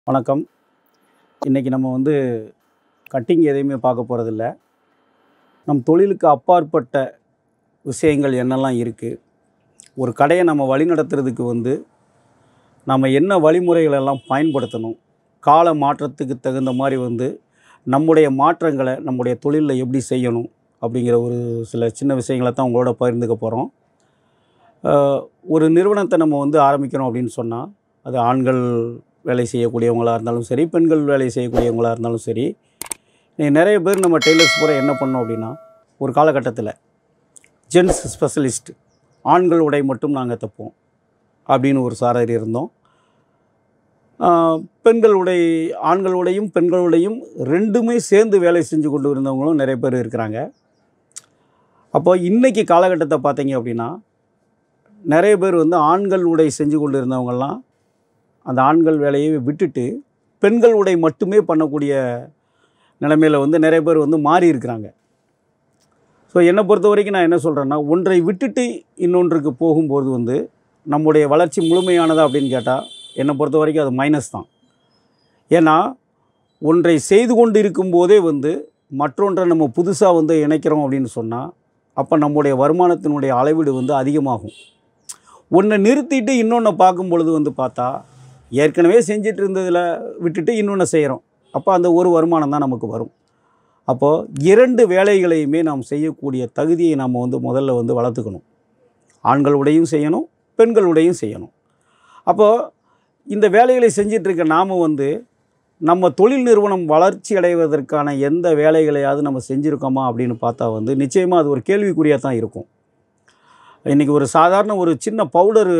வணக்கம் இன்றைக்கி நம்ம வந்து கட்டிங் எதையுமே பார்க்க போகிறதில்ல நம் தொழிலுக்கு அப்பாற்பட்ட விஷயங்கள் என்னெல்லாம் இருக்குது ஒரு கடையை நம்ம வழிநடத்துறதுக்கு வந்து நம்ம என்ன வழிமுறைகள் எல்லாம் பயன்படுத்தணும் கால மாற்றத்துக்கு தகுந்த மாதிரி வந்து நம்முடைய மாற்றங்களை நம்முடைய தொழிலில் எப்படி செய்யணும் அப்படிங்கிற ஒரு சில சின்ன விஷயங்களை தான் உங்களோட பகிர்ந்துக்க போகிறோம் ஒரு நிறுவனத்தை நம்ம வந்து ஆரம்பிக்கிறோம் அப்படின்னு சொன்னால் அது ஆண்கள் வேலை செய்யக்கூடியவங்களாக இருந்தாலும் சரி பெண்கள் வேலை செய்யக்கூடியவங்களாக இருந்தாலும் சரி இன்னைக்கு நிறைய பேர் நம்ம டெய்லர்ஸ் பூரா என்ன பண்ணோம் அப்படின்னா ஒரு காலகட்டத்தில் ஜென்ஸ் ஸ்பெஷலிஸ்ட் ஆண்கள் உடை மட்டும் நாங்கள் தைப்போம் அப்படின்னு ஒரு சாரதி இருந்தோம் ஆஹ் பெண்கள் உடை ஆண்கள் உடையும் பெண்கள் உடையும் ரெண்டுமே சேர்ந்து வேலை செஞ்சு கொண்டு இருந்தவங்களும் நிறைய பேர் இருக்கிறாங்க அப்போ இன்றைக்கி காலகட்டத்தை பார்த்தீங்க அப்படின்னா நிறைய பேர் வந்து ஆண்கள் உடை செஞ்சு கொண்டு இருந்தவங்கெல்லாம் அந்த ஆண்கள் வேலையை விட்டுட்டு பெண்கள் உடை மட்டுமே பண்ணக்கூடிய நிலைமையில் வந்து நிறைய பேர் வந்து மாறி இருக்கிறாங்க ஸோ என்னை பொறுத்த வரைக்கும் நான் என்ன சொல்கிறேன்னா ஒன்றை விட்டுட்டு இன்னொன்றுக்கு போகும்போது வந்து நம்முடைய வளர்ச்சி முழுமையானதா அப்படின்னு கேட்டால் என்னை பொறுத்த வரைக்கும் அது மைனஸ் தான் ஏன்னா ஒன்றை செய்து கொண்டு இருக்கும்போதே வந்து மற்றொன்றை நம்ம புதுசாக வந்து இணைக்கிறோம் அப்படின்னு சொன்னால் அப்போ நம்முடைய வருமானத்தினுடைய அளவீடு வந்து அதிகமாகும் ஒன்றை நிறுத்திட்டு இன்னொன்று பார்க்கும் பொழுது வந்து பார்த்தா ஏற்கனவே செஞ்சிட்டு இருந்ததில் விட்டுட்டு இன்னொன்று செய்கிறோம் அப்போ அந்த ஒரு வருமானம் தான் நமக்கு வரும் அப்போது இரண்டு வேலைகளையுமே நாம் செய்யக்கூடிய தகுதியை நாம் வந்து முதல்ல வந்து வளர்த்துக்கணும் ஆண்களுடையும் செய்யணும் பெண்களுடையும் செய்யணும் அப்போது இந்த வேலைகளை செஞ்சிட்டு இருக்க நாம் வந்து நம்ம தொழில் நிறுவனம் வளர்ச்சி அடைவதற்கான எந்த வேலைகளையாவது நம்ம செஞ்சுருக்கோமா அப்படின்னு பார்த்தா வந்து நிச்சயமாக அது ஒரு கேள்விக்குறியாக தான் இருக்கும் இன்றைக்கி ஒரு சாதாரண ஒரு சின்ன பவுடரு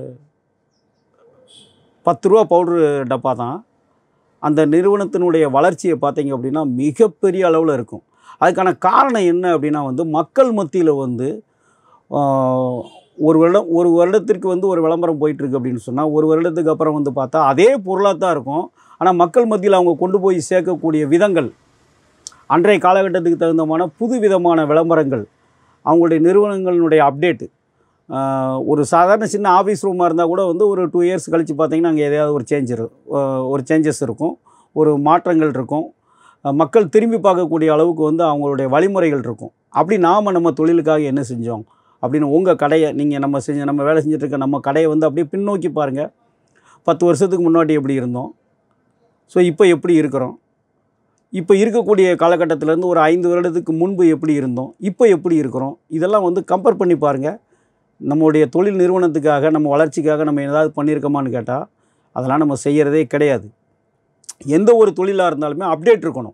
பத்து ரூபா பவுட்ரு டப்பா தான் அந்த நிறுவனத்தினுடைய வளர்ச்சியை பார்த்தீங்க அப்படின்னா மிகப்பெரிய அளவில் இருக்கும் அதுக்கான காரணம் என்ன அப்படின்னா வந்து மக்கள் மத்தியில் வந்து ஆஹ், ஒரு வருடம் ஒரு வருடத்திற்கு வந்து ஒரு விளம்பரம் போயிட்டுருக்கு அப்படின்னு சொன்னால் ஒரு வருடத்துக்கு அப்புறம் வந்து பார்த்தா அதே பொருளாக தான் இருக்கும் ஆனால் மக்கள் மத்தியில் அவங்க கொண்டு போய் சேர்க்கக்கூடிய விதங்கள் அன்றைய காலகட்டத்துக்கு தகுந்தமான புது விதமான விளம்பரங்கள் அவங்களுடைய நிறுவனங்களினுடைய அப்டேட்டு ஒரு சாதாரண சின்ன ஆஃபீஸ் ரூமாக இருந்தால் கூட வந்து ஒரு டூ இயர்ஸ் கழித்து பார்த்தீங்கன்னா அங்கே எதையாவது ஒரு சேஞ்ச் ஒரு சேஞ்சஸ் இருக்கும் ஒரு மாற்றங்கள் இருக்கும் அஹ் மக்கள் திரும்பி பார்க்கக்கூடிய அளவுக்கு வந்து அவங்களுடைய வழிமுறைகள் இருக்கும் அப்படி நாம் நம்ம தொழிலுக்காக என்ன செஞ்சோம் அப்படின்னு உங்கள் கடையை நீங்கள் நம்ம செஞ்ச நம்ம வேலை செஞ்சுட்டு இருக்க நம்ம கடையை வந்து அப்படியே பின்னோக்கி பாருங்கள் பத்து வருஷத்துக்கு முன்னாடி எப்படி இருந்தோம் ஸோ இப்போ எப்படி இருக்கிறோம் இப்போ இருக்கக்கூடிய காலகட்டத்திலேருந்து ஒரு ஐந்து வருடத்துக்கு முன்பு எப்படி இருந்தோம் இப்போ எப்படி இருக்கிறோம் இதெல்லாம் வந்து கம்பேர் பண்ணி பாருங்கள் நம்முடைய தொழில் நிறுவனத்துக்காக நம்ம வளர்ச்சிக்காக நம்ம ஏதாவது பண்ணியிருக்கோமான்னு கேட்டால் அதெல்லாம் நம்ம செய்கிறதே கிடையாது எந்த ஒரு தொழிலாக இருந்தாலுமே அப்டேட் இருக்கணும்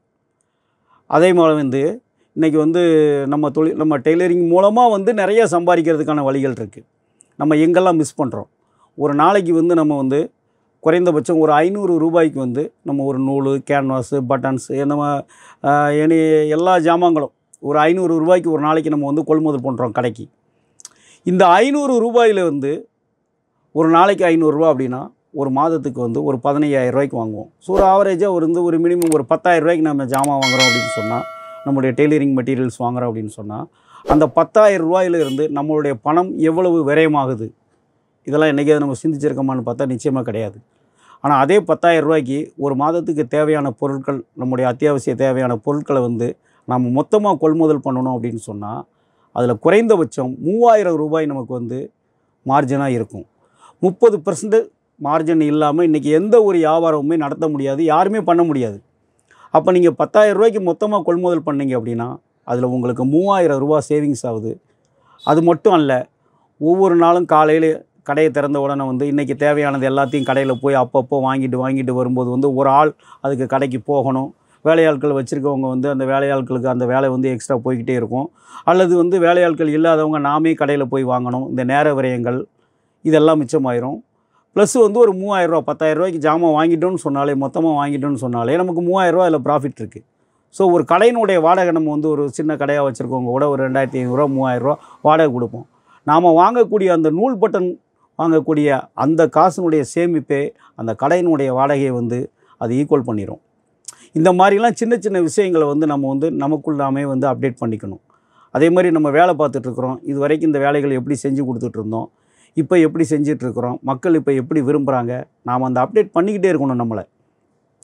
அதே மாதிரி வந்து இன்றைக்கி வந்து நம்ம தொழில் நம்ம டெய்லரிங் மூலமாக வந்து நிறைய சம்பாதிக்கிறதுக்கான வழிகள் இருக்குது நம்ம எங்கெல்லாம் மிஸ் பண்ணுறோம் ஒரு நாளைக்கு வந்து நம்ம வந்து குறைந்தபட்சம் ஒரு ஐநூறு ரூபாய்க்கு வந்து நம்ம ஒரு நூல் கேன்வாஸு பட்டன்ஸ் நம்ம எனி எல்லா ஜாமான்களும் ஒரு ஐநூறு ரூபாய்க்கு ஒரு நாளைக்கு நம்ம வந்து கொள்முதல் பண்ணுறோம் கடைக்கு இந்த ஐநூறு ரூபாயில் வந்து ஒரு நாளைக்கு ஐநூறுரூவா அப்படின்னா ஒரு மாதத்துக்கு வந்து ஒரு பதினையாயிரம் ரூபாய்க்கு வாங்குவோம் ஸோ ஒரு ஆவரேஜாக ஒரு வந்து ஒரு மினிமம் ஒரு பத்தாயிரம் ரூபாய்க்கு நம்ம ஜாமான் வாங்குறோம் அப்படின்னு சொன்னால் நம்முடைய டெய்லரிங் மெட்டீரியல்ஸ் வாங்குறோம் அப்படின்னு சொன்னால் அந்த பத்தாயிரம் ரூபாயில இருந்து நம்மளுடைய பணம் எவ்வளவு விரயமாகுது இதெல்லாம் என்றைக்காவது நம்ம சிந்திச்சிருக்கோமான்னு பார்த்தா நிச்சயமாக கிடையாது ஆனால் அதே பத்தாயிரம் ரூபாய்க்கு ஒரு மாதத்துக்கு தேவையான பொருட்கள் நம்முடைய அத்தியாவசிய தேவையான பொருட்களை வந்து நம்ம மொத்தமாக கொள்முதல் பண்ணணும் அப்படின்னு சொன்னால் அதில் குறைந்தபட்சம் மூவாயிரம் ரூபாய் நமக்கு வந்து மார்ஜினாக இருக்கும் முப்பது பர்சன்ட் மார்ஜின் இல்லாமல் இன்றைக்கி எந்த ஒரு வியாபாரமுமே நடத்த முடியாது யாருமே பண்ண முடியாது அப்போ நீங்கள் பத்தாயிரம் ரூபாய்க்கு மொத்தமாக கொள்முதல் பண்ணீங்க அப்படின்னா அதில் உங்களுக்கு மூவாயிரம் ரூபா சேவிங்ஸ் ஆகுது அது மட்டும் அல்ல ஒவ்வொரு நாளும் காலையில் கடையை திறந்த உடனே வந்து இன்றைக்கி தேவையானது எல்லாத்தையும் கடையில் போய் அப்பப்போ வாங்கிட்டு வாங்கிட்டு வரும்போது வந்து ஒரு ஆள் அதுக்கு கடைக்கு போகணும் வேலையாட்கள் வச்சுருக்கவங்க வந்து அந்த வேலையாட்களுக்கு அந்த வேலை வந்து எக்ஸ்ட்ரா போய்கிட்டே இருக்கும் அல்லது வந்து வேலையாட்கள் இல்லாதவங்க நாமே கடையில் போய் வாங்கணும் இந்த நேர விரயங்கள் இதெல்லாம் மிச்சமாயிரும் ப்ளஸ் வந்து ஒரு மூவாயிரரூவா பத்தாயிரம் ரூபாய்க்கு ஜாமான் வாங்கிட்டோன்னு சொன்னாலே மொத்தமாக வாங்கிட்டோன்னு சொன்னாலே நமக்கு மூவாயிரரூவா அதில் ப்ராஃபிட் இருக்குது ஸோ ஒரு கடையினுடைய வாடகை நம்ம வந்து ஒரு சின்ன கடையாக வச்சுருக்கவங்க கூட ஒரு ரெண்டாயிரத்தி ஐநூறுரூவா மூவாயிரரூவா வாடகை கொடுப்போம் நாம் வாங்கக்கூடிய அந்த நூல் பட்டன் வாங்கக்கூடிய அந்த காசினுடைய சேமிப்பே அந்த கடையினுடைய வாடகையை வந்து அது ஈக்குவல் பண்ணிடும் இந்த மாதிரிலாம் சின்ன சின்ன விஷயங்களை வந்து நம்ம வந்து நமக்குள் நாமே வந்து அப்டேட் பண்ணிக்கணும் அதே மாதிரி நம்ம வேலை பார்த்துட்ருக்குறோம் இது வரைக்கும் இந்த வேலைகளை எப்படி செஞ்சு கொடுத்துட்ருந்தோம் இப்போ எப்படி செஞ்சிட்ருக்குறோம் மக்கள் இப்போ எப்படி விரும்புகிறாங்க நாம் அந்த அப்டேட் பண்ணிக்கிட்டே இருக்கணும் நம்மளை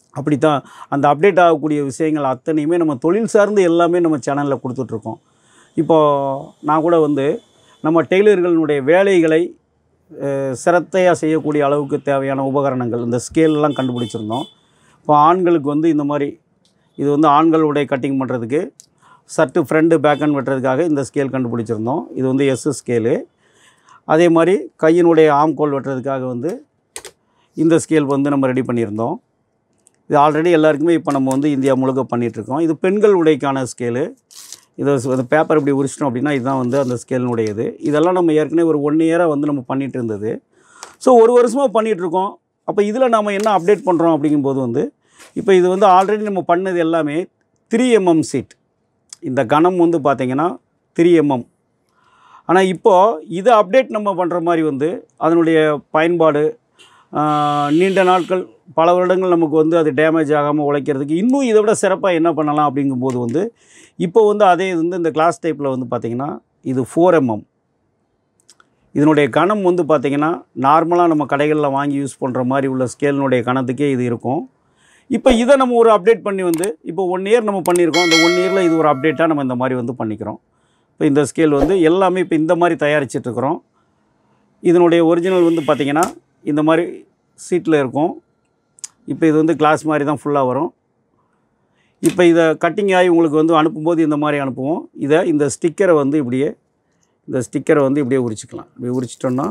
அப்படித்தான் அந்த அப்டேட் ஆகக்கூடிய விஷயங்கள் அத்தனையுமே நம்ம தொழில் சார்ந்து எல்லாமே நம்ம சேனலில் கொடுத்துட்ருக்கோம் இப்போது நான் கூட வந்து நம்ம டெய்லர்களுடைய வேலைகளை அஹ், சிரத்தையாக செய்யக்கூடிய அளவுக்கு தேவையான உபகரணங்கள் இந்த ஸ்கேல்லாம் கண்டுபிடிச்சிருந்தோம் இப்போ ஆண்களுக்கு வந்து இந்த மாதிரி இது வந்து ஆண்களுடைய கட்டிங் பண்ணுறதுக்கு சர்ட்டு ஃப்ரண்ட்டு பேக்கன் வெட்டுறதுக்காக இந்த ஸ்கேல் கண்டுபிடிச்சிருந்தோம் இது வந்து எஸ் ஸ்கேலு அதே மாதிரி கையினுடைய ஆம்கோல் வெட்டுறதுக்காக வந்து இந்த ஸ்கேல் வந்து நம்ம ரெடி பண்ணியிருந்தோம் இது ஆல்ரெடி எல்லாருக்குமே இப்போ நம்ம வந்து இந்தியா முழுக்க பண்ணிகிட்ருக்கோம் இது பெண்கள் உடைக்கான ஸ்கேலு இதை ஸ்- இந்த பேப்பர் இப்படி உரிச்சிட்டோம் அப்படின்னா இதுதான் வந்து அந்த ஸ்கேலினுடையது இதெல்லாம் நம்ம ஏற்கனவே ஒரு ஒன் இயராக வந்து நம்ம பண்ணிகிட்டு இருந்தது ஸோ ஒரு வருஷமாக பண்ணிகிட்ருக்கோம் அப்போ இதில் நம்ம என்ன அப்டேட் பண்ணுறோம் அப்படிங்கும்போது வந்து இப்போ இது வந்து ஆல்ரெடி நம்ம பண்ணது எல்லாமே த்ரீ எம்எம் சீட் இந்த கணம் வந்து பார்த்திங்கன்னா த்ரீ எம்எம் ஆனால் இப்போது இதை அப்டேட் நம்ம பண்ணுற மாதிரி வந்து அதனுடைய பயன்பாடு ஆஹ், நீண்ட நாட்கள் பல வருடங்கள் நமக்கு வந்து அது டேமேஜ் ஆகாமல் உழைக்கிறதுக்கு இன்னும் இதை விட சிறப்பாக என்ன பண்ணலாம் அப்படிங்கும்போது வந்து இப்போ வந்து அதே இது வந்து இந்த கிளாஸ் டைப்பில் வந்து பார்த்திங்கன்னா இது ஃபோர் எம்எம் இதனுடைய கணம் வந்து பார்த்திங்கன்னா நார்மலாக நம்ம கடைகளில் வாங்கி யூஸ் பண்ணுற மாதிரி உள்ள ஸ்கேலினுடைய கணத்துக்கே இது இருக்கும் இப்போ இதை நம்ம ஒரு அப்டேட் பண்ணி வந்து இப்போ ஒன் இயர் நம்ம பண்ணியிருக்கோம் இந்த ஒன் இயரில் இது ஒரு அப்டேட்டாக நம்ம இந்த மாதிரி வந்து பண்ணிக்கிறோம் இப்போ இந்த ஸ்கேல் வந்து எல்லாமே இப்போ இந்த மாதிரி தயாரிச்சிட்ருக்குறோம் இதனுடைய ஒரிஜினல் வந்து பார்த்திங்கன்னா இந்த மாதிரி சீட்டில் இருக்கும் இப்போ இது வந்து கிளாஸ் மாதிரி தான் ஃபுல்லாக வரும் இப்போ இதை கட்டிங் ஆகி உங்களுக்கு வந்து அனுப்பும்போது இந்த மாதிரி அனுப்புவோம் இதை இந்த ஸ்டிக்கரை வந்து இப்படியே இந்த ஸ்டிக்கரை வந்து இப்படியே உரிச்சிக்கலாம் இப்படி உரிச்சிட்டோம்னா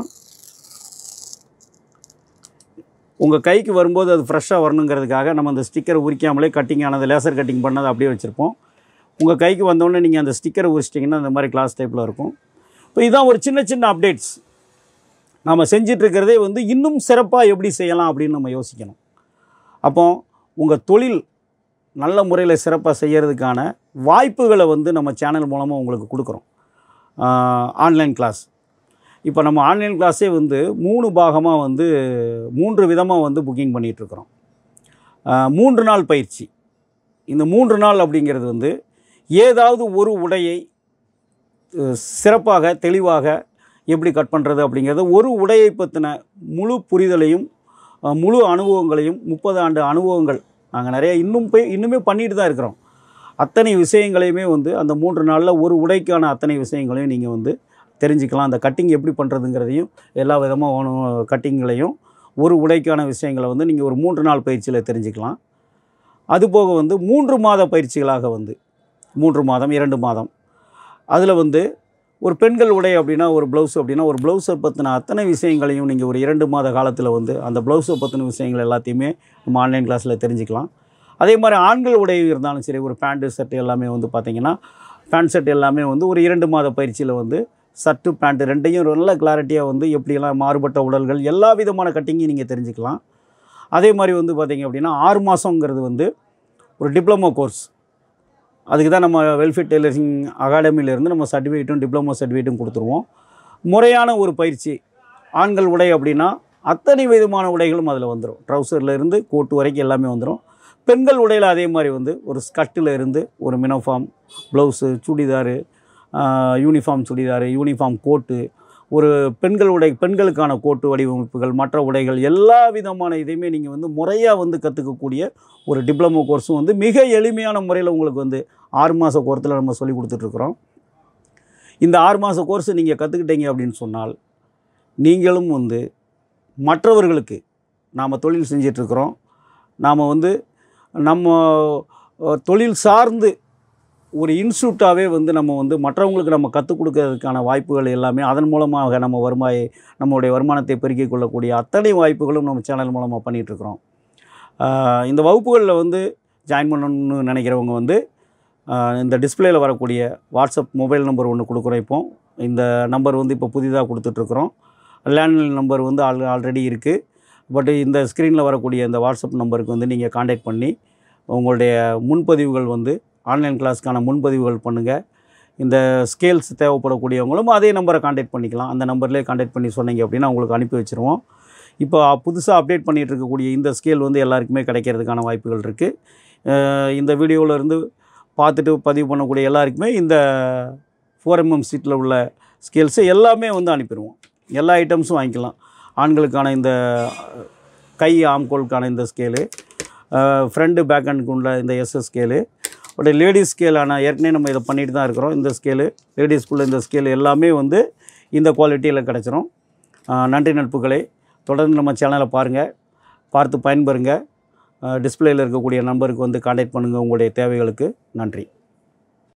உங்கள் கைக்கு வரும்போது அது ஃப்ரெஷ்ஷாக வரணுங்கிறதுக்காக நம்ம அந்த ஸ்டிக்கரை உரிக்காமலே கட்டிங் ஆனது லேசர் கட்டிங் பண்ணதை அப்படியே வச்சுருப்போம் உங்கள் கைக்கு வந்தோடனே நீங்கள் அந்த ஸ்டிக்கரை உரிச்சிட்டிங்கன்னா இந்த மாதிரி கிளாஸ் டைப்பில் இருக்கும் இப்போ இதுதான் ஒரு சின்ன சின்ன அப்டேட்ஸ் நாம் செஞ்சிட்ருக்கிறதே வந்து இன்னும் சிறப்பாக எப்படி செய்யலாம் அப்படின்னு நம்ம யோசிக்கணும் அப்போ உங்கள் தொழில் நல்ல முறையில் சிறப்பாக செய்கிறதுக்கான வாய்ப்புகளை வந்து நம்ம சேனல் மூலமாக உங்களுக்கு கொடுக்குறோம் ஆன்லைன் கிளாஸ் இப்போ நம்ம ஆன்லைன் கிளாஸே வந்து மூணு பாகமாக வந்து மூன்று விதமாக வந்து புக்கிங் பண்ணிகிட்ருக்குறோம் மூன்று நாள் பயிற்சி இந்த மூன்று நாள் அப்படிங்கிறது வந்து ஏதாவது ஒரு உடையை அஹ், சிறப்பாக தெளிவாக எப்படி கட் பண்ணுறது அப்படிங்கிறது ஒரு உடையை பற்றின முழு புரிதலையும் அஹ், முழு அனுபவங்களையும் முப்பது ஆண்டு அனுபவங்கள் நாங்கள் நிறைய இன்னும் போய் இன்னுமே பண்ணிட்டு தான் இருக்கிறோம் அத்தனை விஷயங்களையுமே வந்து அந்த மூன்று நாளில் ஒரு உடைக்கான அத்தனை விஷயங்களையும் நீங்கள் வந்து தெரிஞ்சுக்கலாம் அந்த கட்டிங் எப்படி பண்ணுறதுங்கிறதையும் எல்லா விதமான கட்டிங்களையும் ஒரு உடைக்கான விஷயங்களை வந்து நீங்கள் ஒரு மூன்று நாள் பயிற்சியில் தெரிஞ்சுக்கலாம் அதுபோக வந்து மூன்று மாத பயிற்சிகளாக வந்து மூன்று மாதம் இரண்டு மாதம் அதில் வந்து ஒரு பெண்கள் உடை அப்படின்னா ஒரு ப்ளவுஸ் அப்படின்னா ஒரு ப்ளவுஸை பற்றின அத்தனை விஷயங்களையும் நீங்கள் ஒரு இரண்டு மாத காலத்தில் வந்து அந்த ப்ளவுஸை பற்றின விஷயங்கள் எல்லாத்தையுமே நம்ம ஆன்லைன் கிளாஸில் தெரிஞ்சுக்கலாம் அதே மாதிரி ஆண்கள் உடை இருந்தாலும் சரி ஒரு பேண்ட்டு ஷர்ட் எல்லாமே வந்து பார்த்திங்கன்னா பேண்ட் ஷர்ட் எல்லாமே வந்து ஒரு இரண்டு மாத பயிற்சியில் வந்து ஷர்ட்டு பேண்ட்டு ரெண்டையும் நல்ல கிளாரிட்டியாக வந்து எப்படியெல்லாம் மாறுபட்ட உடல்கள் எல்லா விதமான கட்டிங்கையும் நீங்கள் தெரிஞ்சுக்கலாம் அதே மாதிரி வந்து பார்த்திங்க அப்படின்னா ஆறு மாதங்கிறது வந்து ஒரு டிப்ளமோ கோர்ஸ் அதுக்கு தான் நம்ம வெல்ஃபிட் டெய்லரிங் அகாடமியிலேருந்து நம்ம சர்டிஃபிகேட்டும் டிப்ளமோ சர்டிஃபிகேட்டும் கொடுத்துருவோம் முறையான ஒரு பயிற்சி ஆண்கள் உடை அப்படின்னா அத்தனை விதமான உடைகளும் அதில் வந்துடும் ட்ரௌசரில் இருந்து கோட்டு வரைக்கும் எல்லாமே வந்துடும் பெண்கள் உடையில் அதே மாதிரி வந்து ஒரு ஸ்கர்ட்டில் இருந்து ஒரு மினோஃபார்ம் blouse churidar uniform churidar uniform coat ஒரு பெண்கள் உடை பெண்களுக்கான கோட்டு வடிவமைப்புகள் மற்ற உடைகள் எல்லா விதமான இதையுமே நீங்கள் வந்து முறையாக வந்து கற்றுக்கக்கூடிய ஒரு டிப்ளமோ கோர்ஸும் வந்து மிக எளிமையான முறையில் உங்களுக்கு வந்து ஆறு மாத கோர்ஸில் நம்ம சொல்லி கொடுத்துட்ருக்குறோம் இந்த ஆறு மாத கோர்ஸை நீங்கள் கற்றுக்கிட்டீங்க அப்படின்னு சொன்னால் நீங்களும் வந்து மற்றவர்களுக்கு நாம் தொழில் செஞ்சிட்ருக்குறோம் நாம் வந்து நம்ம அஹ், தொழில் சார்ந்து ஒரு இன்ஸ்டியூட்டாகவே வந்து நம்ம வந்து மற்றவங்களுக்கு நம்ம கற்றுக் கொடுக்கறதுக்கான வாய்ப்புகள் எல்லாமே அதன் மூலமாக நம்ம வருமாயை நம்மளுடைய வருமானத்தை பெருக்கிக் கொள்ளக்கூடிய அத்தனை வாய்ப்புகளும் நம்ம சேனல் மூலமாக பண்ணிகிட்ருக்குறோம் இந்த வகுப்புகளில் வந்து ஜாயின் பண்ணணும்னு நினைக்கிறவங்க வந்து ஆஹ், இந்த டிஸ்பிளேயில் வரக்கூடிய வாட்ஸ்அப் மொபைல் நம்பர் ஒன்று கொடுக்குறோம் இப்போ இந்த நம்பர் வந்து இப்போ புதிதாக கொடுத்துட்ருக்குறோம் லேண்ட்லைன் நம்பர் வந்து ஆல் ஆல்ரெடி இருக்குது பட் இந்த ஸ்க்ரீனில் வரக்கூடிய இந்த வாட்ஸ்அப் நம்பருக்கு வந்து நீங்கள் காண்டாக்ட் பண்ணி உங்களுடைய முன்பதிவுகள் வந்து ஆன்லைன் கிளாஸ்க்கான முன்பதிவுகள் பண்ணுங்கள் இந்த ஸ்கேல்ஸ் தேவைப்படக்கூடியவங்களும் அதே நம்பரை காண்டாக்ட் பண்ணிக்கலாம் அந்த நம்பர்லேயே காண்டாக்ட் பண்ணி சொன்னீங்க அப்படின்னா உங்களுக்கு அனுப்பி வச்சுருவோம் இப்போ புதுசாக அப்டேட் பண்ணிகிட்டு இருக்கக்கூடிய இந்த ஸ்கேல் வந்து எல்லாருக்குமே கிடைக்கிறதுக்கான வாய்ப்புகள் இருக்குது இந்த வீடியோவில் இருந்து பார்த்துட்டு பதிவு பண்ணக்கூடிய எல்லாருக்குமே இந்த ஃபோர் எம்எம் சீட்டில் உள்ள ஸ்கேல்ஸு எல்லாமே வந்து அனுப்பிடுவோம் எல்லா ஐட்டம்ஸும் வாங்கிக்கலாம் ஆண்களுக்கான இந்த கை ஆம்கோலுக்கான இந்த ஸ்கேலு ஃப்ரண்ட் பேக் ஹேண்டுக்கு உள்ள இந்த SS scale but ladies scale ஆனால் ஏற்கனவே நம்ம இதை பண்ணிட்டு தான் இருக்கிறோம் இந்த ஸ்கேலு லேடிஸ்க்குள்ள இந்த ஸ்கேல் எல்லாமே வந்து இந்த குவாலிட்டியில் கிடச்சிரும் ஆஹ் நன்றி நட்புகளே தொடர்ந்து நம்ம சேனலை பாருங்கள் பார்த்து பயன்பெறுங்க டிஸ்பிளேயில் இருக்கக்கூடிய நம்பருக்கு வந்து காண்டாக்ட் பண்ணுங்கள் உங்களுடைய தேவைகளுக்கு நன்றி